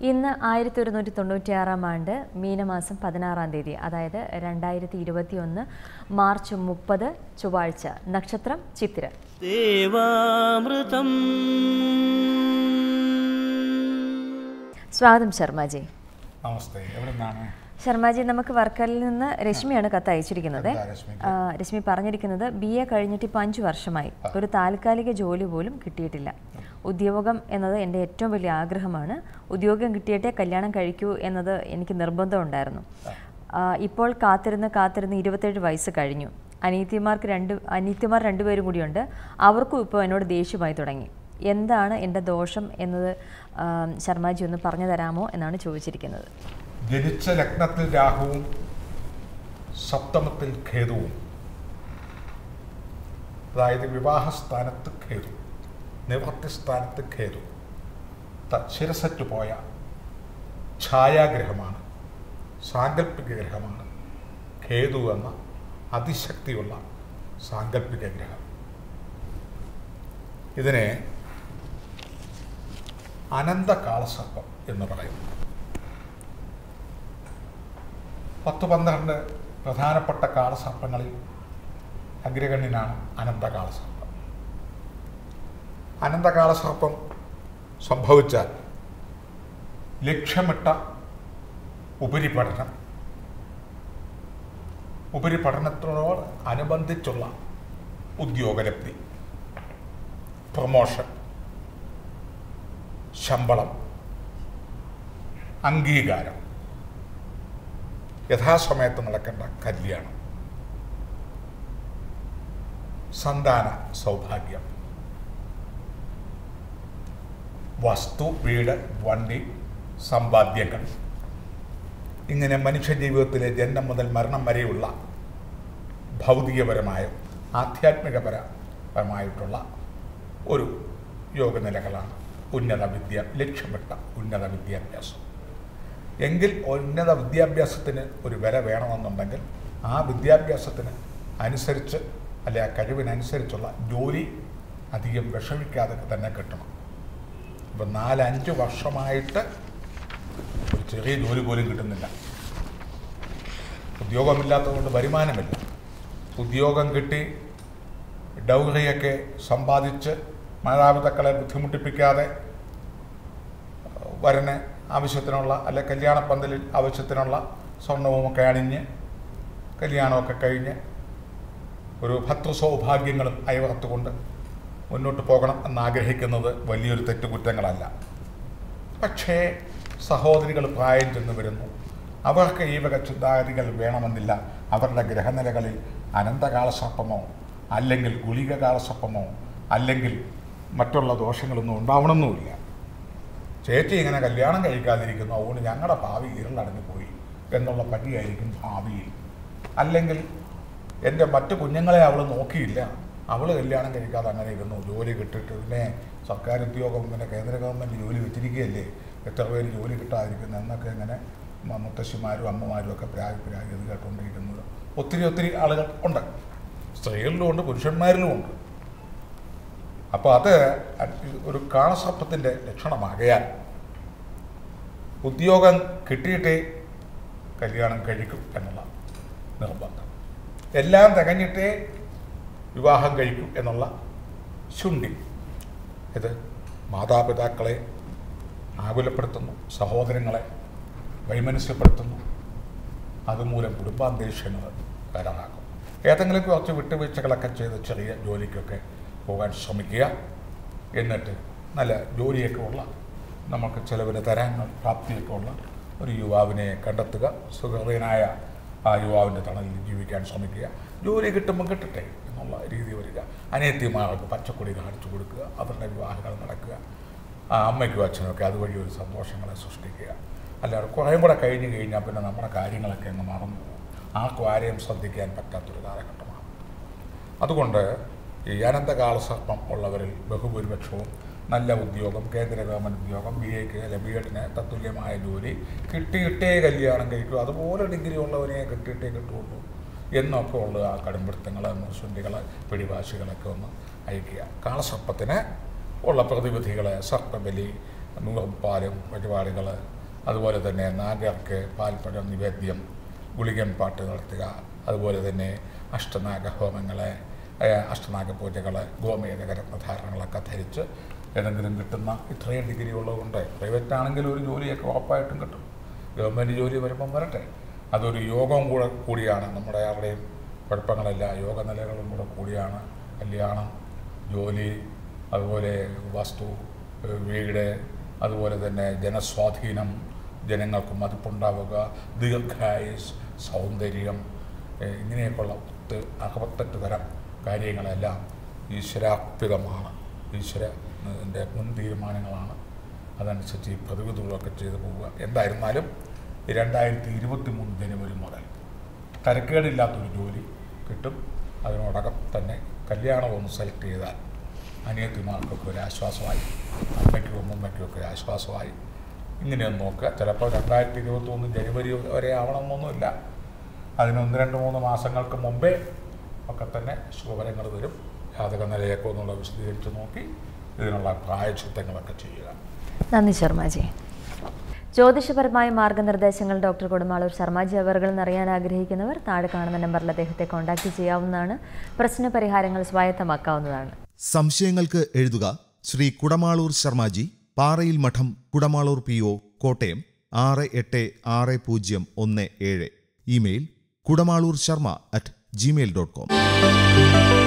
ഇന്ന് ആയിരത്തി ഒരുന്നൂറ്റി തൊണ്ണൂറ്റിയാറാം ആണ്ട് മീനമാസം പതിനാറാം തീയതി അതായത് രണ്ടായിരത്തി ഇരുപത്തി ഒന്ന് മാർച്ച് മുപ്പത് ചൊവ്വാഴ്ച നക്ഷത്രം ചിത്തിര ദേവാമൃതം സ്വാഗതം ശർമാജി നമസ്തേ എവിടെ നിന്നാണ് ശർമാജി നമുക്ക് വർക്കലിൽ നിന്ന് രശ്മിയാണ് കത്ത് അയച്ചിരിക്കുന്നത് എന്താ രശ്മിക്ക്? ആ, രശ്മി പറഞ്ഞിരിക്കുന്നത് ബി എ കഴിഞ്ഞിട്ട് ഇപ്പം അഞ്ച് വർഷമായി ഒരു താൽക്കാലിക ജോലി പോലും കിട്ടിയിട്ടില്ല ഉദ്യോഗം എന്നത് എൻ്റെ ഏറ്റവും വലിയ ആഗ്രഹമാണ് ഉദ്യോഗം കിട്ടിയിട്ടേ കല്യാണം കഴിക്കൂ എന്നത് എനിക്ക് നിർബന്ധമുണ്ടായിരുന്നു ആ, ഇപ്പോൾ കാത്തിരുന്ന് കാത്തിരുന്ന് ഇരുപത്തേഴ് വയസ്സ് കഴിഞ്ഞു അനീത്യമാർക്ക് രണ്ട് അനീത്യമാർ രണ്ടുപേരും കൂടിയുണ്ട് അവർക്കും ഇപ്പോൾ എന്നോട് ദേഷ്യമായി തുടങ്ങി എന്താണ് എൻ്റെ ദോഷം എന്നത് ആ, ശർമാജി ഒന്ന് പറഞ്ഞു തരാമോ എന്നാണ് ചോദിച്ചിരിക്കുന്നത് ജനിച്ച ലഗ്നത്തിൽ രാഹുവും സപ്തമത്തിൽ ഖേതുവും അതായത് വിവാഹസ്ഥാനത്ത് ഖേതു നിവൃത്തി സ്ഥാനത്ത് ഖേതു ത- ശിരസറ്റു പോയ ഛായാഗ്രഹമാണ് സാങ്കല്പിക ഗ്രഹമാണ് ഖേതു എന്ന അതിശക്തിയുള്ള സാങ്കല്പിക ഗ്രഹം ഇതിനെ അനന്തകാളസർപ്പം എന്ന് പറയുന്നു പത്ത് പന്ത്രണ്ട് പ്രധാനപ്പെട്ട കാളസർപ്പങ്ങളിൽ അഗ്രഗണ്യനാണ് അനന്തകാളസർപ്പം അനന്തകാളസർപ്പം സംഭവിച്ചാൽ ലക്ഷ്യമിട്ട ഉപരിപഠനം ഉപരിപഠനത്തോട് അനുബന്ധിച്ചുള്ള ഉദ്യോഗലബ്ധി പ്രൊമോഷൻ ശമ്പളം അംഗീകാരം യഥാസമയത്ത് നടക്കേണ്ട കല്യാണം സന്താന സൗഭാഗ്യം വസ്തു വീട് വണ്ടി സമ്പാദ്യങ്ങൾ ഇങ്ങനെ മനുഷ്യ ജീവിതത്തിലെ ജന്മം മുതൽ മരണം വരെയുള്ള ഭൗതികപരമായ ആധ്യാത്മികപരമായിട്ടുള്ള ഒരു യോഗനിലകളാണ് ഉന്നത വിദ്യ ലക്ഷ്യമിട്ട ഉന്നത വിദ്യാഭ്യാസം എങ്കിൽ ഉന്നത വിദ്യാഭ്യാസത്തിന് ഒരു വില വേണമെന്നുണ്ടെങ്കിൽ ആ വിദ്യാഭ്യാസത്തിന് അനുസരിച്ച് അല്ലെ ആ കഴിവിനനുസരിച്ചുള്ള ജോലി അധികം വിഷമിക്കാതെ തന്നെ കിട്ടണം ഇപ്പം നാലഞ്ച് വർഷമായിട്ട് ഒരു ചെറിയ ജോലി പോലും കിട്ടുന്നില്ല ഉദ്യോഗമില്ലാത്തതുകൊണ്ട് വരുമാനമില്ല ഉദ്യോഗം കിട്ടി ഡൗറിയൊക്കെ സമ്പാദിച്ച് മാതാപിതാക്കളെ ബുദ്ധിമുട്ടിപ്പിക്കാതെ വരന് ആവശ്യത്തിനുള്ള അല്ലെ കല്യാണപ്പന്തലിൽ ആവശ്യത്തിനുള്ള സ്വർണവുമൊക്കെ അണിഞ്ഞ് കല്യാണമൊക്കെ കഴിഞ്ഞ് ഒരു ഭർത്തൃ സൗഭാഗ്യങ്ങളും അയവർത്തുകൊണ്ട് മുന്നോട്ട് പോകണം എന്നാഗ്രഹിക്കുന്നത് വലിയൊരു തെറ്റുകുറ്റങ്ങളല്ല പക്ഷേ സഹോദരികൾ പ്രായം ചെന്ന് വരുന്നു അവർക്ക് ഈ വക ചിന്താഗതികൾ വേണമെന്നില്ല അവരുടെ ഗ്രഹനിലകളിൽ അനന്തകാലസർപ്പമോ അല്ലെങ്കിൽ ഗുളിക കാലസർപ്പമോ അല്ലെങ്കിൽ മറ്റുള്ള ദോഷങ്ങളൊന്നും ഉണ്ടാവണമെന്നുമില്ല ചേച്ചി ഇങ്ങനെ കല്യാണം കഴിക്കാതിരിക്കുന്നു അതുകൊണ്ട് ഞങ്ങളുടെ ഭാവി ഇരുളടഞ്ഞു പോയി എന്നുള്ള പറ്റിയായിരിക്കും ഭാവിയിൽ അല്ലെങ്കിൽ എൻ്റെ മറ്റു കുഞ്ഞുങ്ങളെ അവൾ നോക്കിയില്ല അവൾ കല്യാണം കഴിക്കാതെ അങ്ങനെ ഇരുന്നു ജോലി കിട്ടിയിട്ട് പിന്നെ സർക്കാർ ഉദ്യോഗം പിന്നെ കേന്ദ്ര ഗവൺമെൻറ് ജോലി വെച്ചിരിക്കുകയല്ലേ എത്ര പേര് ജോലി കിട്ടാതിരിക്കുന്നു എന്നൊക്കെ ഇങ്ങനെ മ- മുത്തശ്ശിമാരും അമ്മമാരും ഒക്കെ പ്രായ പ്രായ ഇത് കേട്ടുകൊണ്ടിരിക്കുന്നത് ഒത്തിരി ഒത്തിരി ആളുകൾ ഉണ്ട് സ്ത്രീകളിലും ഉണ്ട് പുരുഷന്മാരിലും ഉണ്ട് അപ്പോൾ അത് ഒരു കാളസർപ്പത്തിൻ്റെ ലക്ഷണമാകയാൽ ഉദ്യോഗം കിട്ടിയിട്ടേ കല്യാണം കഴിക്കും എന്നുള്ള നിർബന്ധം എല്ലാം തികഞ്ഞിട്ടേ വിവാഹം കഴിക്കും എന്നുള്ള ശുണ്ഠി ഇത് മാതാപിതാക്കളെ ആകുലപ്പെടുത്തുന്നു സഹോദരങ്ങളെ വൈമനസ്യപ്പെടുത്തുന്നു അതുമൂലം കുടുംബാന്തരീക്ഷങ്ങൾ വരാനാക്കും ഏതെങ്കിലും കുറച്ച് വിട്ടുവീഴ്ചകളൊക്കെ ചെയ്ത് ചെറിയ ജോലിക്കൊക്കെ പോകാൻ ശ്രമിക്കുക എന്നിട്ട് നല്ല ജോലിയൊക്കെ ഉള്ള നമുക്ക് ചിലവിന് തരാൻ പ്രാപ്തിയൊക്കെ ഉള്ള ഒരു യുവാവിനെ കണ്ടെത്തുക സുഹൃതനായ ആ യുവാവിൻ്റെ തണലിൽ ജീവിക്കാൻ ശ്രമിക്കുക ജോലി കിട്ടുമ്പോൾ കിട്ടട്ടെ എന്നുള്ള രീതി വരിക അനിയത്തിമാർക്ക് പച്ചക്കൊടി കാണിച്ചു കൊടുക്കുക അവരുടെ വിവാഹങ്ങൾ നടക്കുക ആ അമ്മയ്ക്കും അച്ഛനും ഒക്കെ അതുവഴി ഒരു സന്തോഷങ്ങളെ സൃഷ്ടിക്കുക അല്ലാതെ കുറേയും കൂടെ കഴിഞ്ഞ് കഴിഞ്ഞാൽ പിന്നെ നമ്മുടെ കാര്യങ്ങളൊക്കെ അങ്ങ് മറന്നു പോകും ആർക്കും ആരെയും ശ്രദ്ധിക്കാൻ പറ്റാത്തൊരു കാലഘട്ടമാണ് അതുകൊണ്ട് ഈ അനന്തകാലസർപ്പം ഉള്ളവരിൽ ബഹുഭൂരിപക്ഷവും നല്ല ഉദ്യോഗം കേന്ദ്ര ഗവൺമെൻറ് ഉദ്യോഗം ബി എക്ക് അല്ലെ ബി എഡിന് തത്തുല്യമായ ജോലി കിട്ടിയിട്ടേ കല്യാണം കഴിക്കൂ അതുപോലെ ഡിഗ്രി ഉള്ളവരെ കിട്ടിയിട്ടേ കിട്ടുള്ളൂ എന്നൊക്കെ ഉള്ള ആ കടുംപിടുത്തങ്ങൾ മുർശുണ്ടികൾ പിടിവാശികളൊക്കെ ഒന്ന് അയക്കുക കാളസർപ്പത്തിന് ഉള്ള പ്രതിവിധികൾ സർപ്പബലി പാലും പരിപാടികൾ അതുപോലെ തന്നെ നാഗർക്ക് പാൽപ്പഴം നിവേദ്യം ഗുളികൻ പാട്ട് നടത്തുക അതുപോലെ തന്നെ അഷ്ടനാഗ ഹോമങ്ങളെ അഷ്ടനാഗ പൂജകൾ ഗോമേതക രത്നധാരണങ്ങളൊക്കെ ധരിച്ച് ഏതെങ്കിലും കിട്ടുന്ന ഇത്രയും ഡിഗ്രി ഉള്ളതുകൊണ്ട് പ്രൈവറ്റ് ആണെങ്കിലും ഒരു ജോലിയൊക്കെ ഉറപ്പായിട്ടും കിട്ടും ഗവൺമെൻറ് ജോലി വരുമ്പം വരട്ടെ അതൊരു യോഗം കൂടെ കൂടിയാണ് നമ്മുടെ ആരുടെയും കുഴപ്പങ്ങളല്ല യോഗ നിലകളും കൂടെ കൂടിയാണ് കല്യാണം ജോലി അതുപോലെ വസ്തു ഏഹ് വീട് അതുപോലെ തന്നെ ജനസ്വാധീനം ജനങ്ങൾക്ക് മതിപ്പുണ്ടാവുക ദീർഘായുസ് സൗന്ദര്യം ഏഹ് ഇങ്ങനെയൊക്കെയുള്ള പത്ത് അറുപത്തെട്ട് തരം കാര്യങ്ങളെല്ലാം ഈശ്വരാർപ്പിതമാണ് ഈശ്വരൻ്റെ മുൻ തീരുമാനങ്ങളാണ് അതനുസരിച്ച് ഈ പ്രതിവിധികളൊക്കെ ചെയ്തു പോവുക എന്തായിരുന്നാലും രണ്ടായിരത്തി ഇരുപത്തി മൂന്ന് ജനുവരി മുതൽ തരക്കേടില്ലാത്തൊരു ജോലി കിട്ടും അതിനോടകം തന്നെ കല്യാണം ഒന്ന് സെലക്ട് ചെയ്താൽ അനിയത്തിമാർക്കൊക്കെ ഒരു ആശ്വാസമായി അമ്മയ്ക്കും അമ്മമ്മയ്ക്കും ഒക്കെ ആശ്വാസമായി ഇങ്ങനെയൊന്ന് നോക്കുക ചിലപ്പോൾ രണ്ടായിരത്തി ഇരുപത്തി ഒന്ന് ജനുവരി വരെ ആവണമെന്നൊന്നുമില്ല അതിന് ഒന്ന് രണ്ട് മൂന്ന് മാസങ്ങൾക്ക് മുമ്പേ ഒക്കെ തന്നെ ശുഭഫലങ്ങൾ വരും ജാതക നിലയൊക്കെ ഒന്നുകൂടെ വിശദീകരിച്ച് നോക്കി ഇതിനുള്ള പ്രായച്ചിത്തങ്ങളൊക്കെ ചെയ്യുക നന്ദി ശർമാജി ജ്യോതിഷപരമായ മാർഗനിർദ്ദേശങ്ങൾ ഡോക്ടർ കൊടുമാളൂർ ശർമാജി അവറുകൾ എന്നറിയാൻ ആഗ്രഹിക്കുന്നവർ താഴെ കാണുന്ന നമ്പറിൽ അദ്ദേഹത്തെ കോൺടാക്ട് ചെയ്യാവുന്നതാണ് പ്രശ്ന പരിഹാരങ്ങൾ സ്വായത്തമാക്കാവുന്നതാണ് സംശയങ്ങൾക്ക് എഴുതുക ശ്രീ കുടമാളൂർ ശർമാജി പാറയിൽ മഠം കുടമാളൂർ പി ഒ കോട്ടയം ആറ് എട്ട് ആറ് പൂജ്യം ഒന്ന് ഏഴ് email Kudamaloor Sharma at Gmail dot com